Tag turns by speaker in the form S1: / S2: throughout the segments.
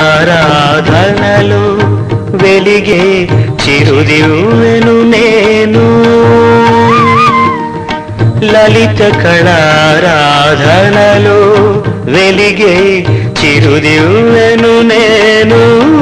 S1: కళారాధనలు వెలిగే చిరుదివ్వెను నేను లలిత కళారాధనలు వెలిగే చిరుదివ్వెను నేను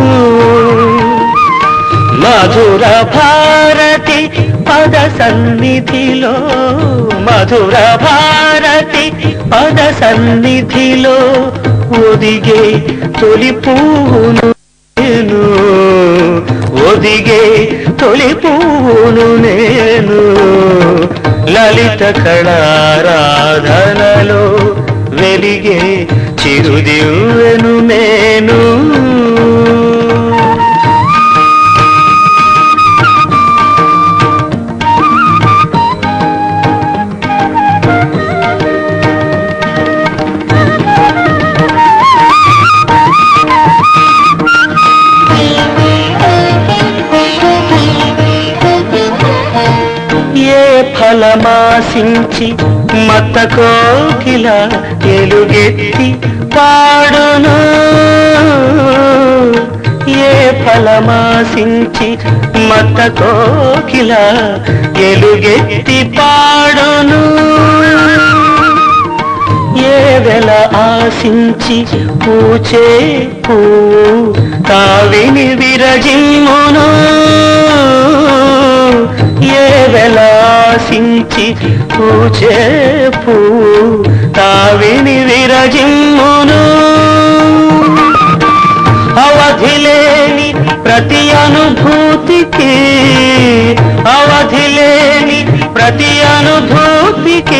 S1: మధుర భారతి పద సన్నిధిలో మధుర భారతి పద సన్నిధిలో ఒదిగే తొలి పువ్వును నేను ఒదిగే తొలి పువ్వును నేను లలిత కళారాధనలో వెలిగే చిరుదివ్వెను నేను ఏ ఫలమాసించి మత కోకిల ఎలుగెత్తి పాడును ఏ ఫలమాసించి మత కోకిల ఎలుగెత్తి పాడును ఏ వెల ఆశించి పూచే పువ్వు కావిని విరజిమ్మును ఏ వెల ఆశించి పూచే పువ్వు కావిని విరజిమ్మును అవధిలేని ప్రతి అనుభూతికి అవధిలేని ప్రతి అనుభూతికి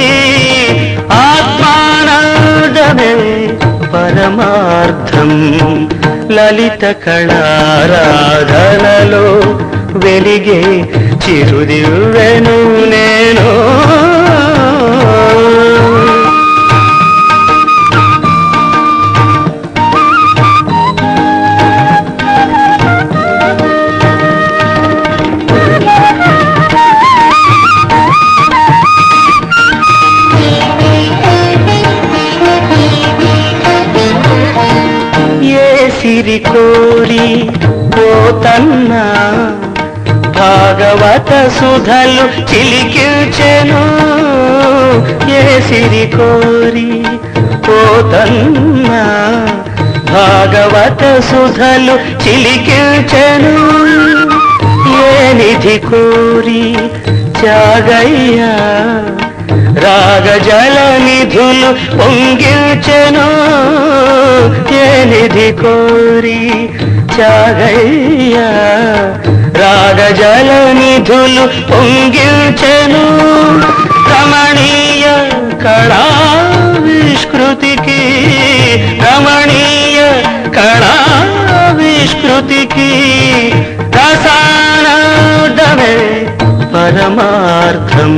S1: ఆత్మానందమే పరమార్థం లలిత కళారాధనలో వెలిగే చిరుదివ్వెను నేను ఏ సిరి కోరి పోతన్నా భాగవత సుధలు చిలికిల్చెను ఏ సిరి కోరి పోతన్నా భాగవత సుధలు చిలికిల్చెను ఏ నిధి కోరి త్యాగయ్యా రాగజల నిధులు పొంగిల్చెను ఏ నిధి కోరి త్యాగయ్యా రాగజల నిధులు పొంగిల్చెను రమణీయ కళావిష్కృతికి రమణీయ కళావిష్కృతికి రసానాదమే పరమార్థం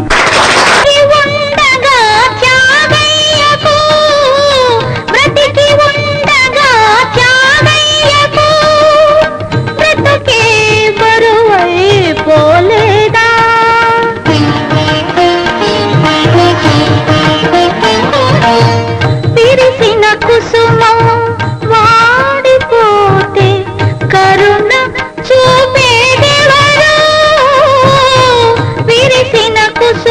S2: ఉండగా త్యాగయ్యకు బ్రతికి ఉండగా త్యాగయ్యకు బ్రతుకే బరువై పోలేదా విరిసిన కుసుమం వాడిపోతే కరుణ చూపేదెవరు విరిసిన కుసుమ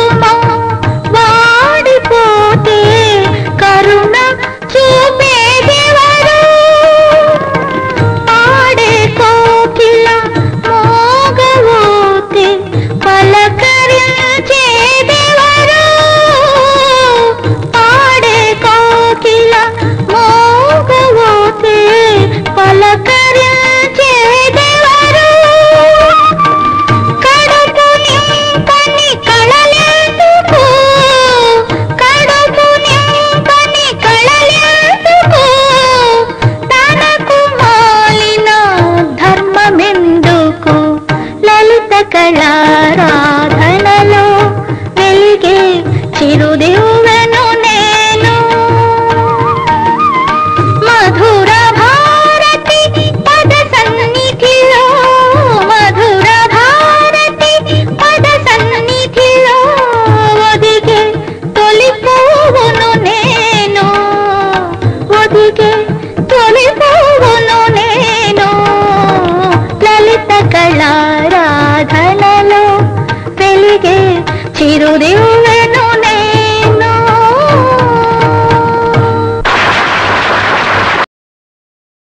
S2: వెలిగే చిరుదివ్వెను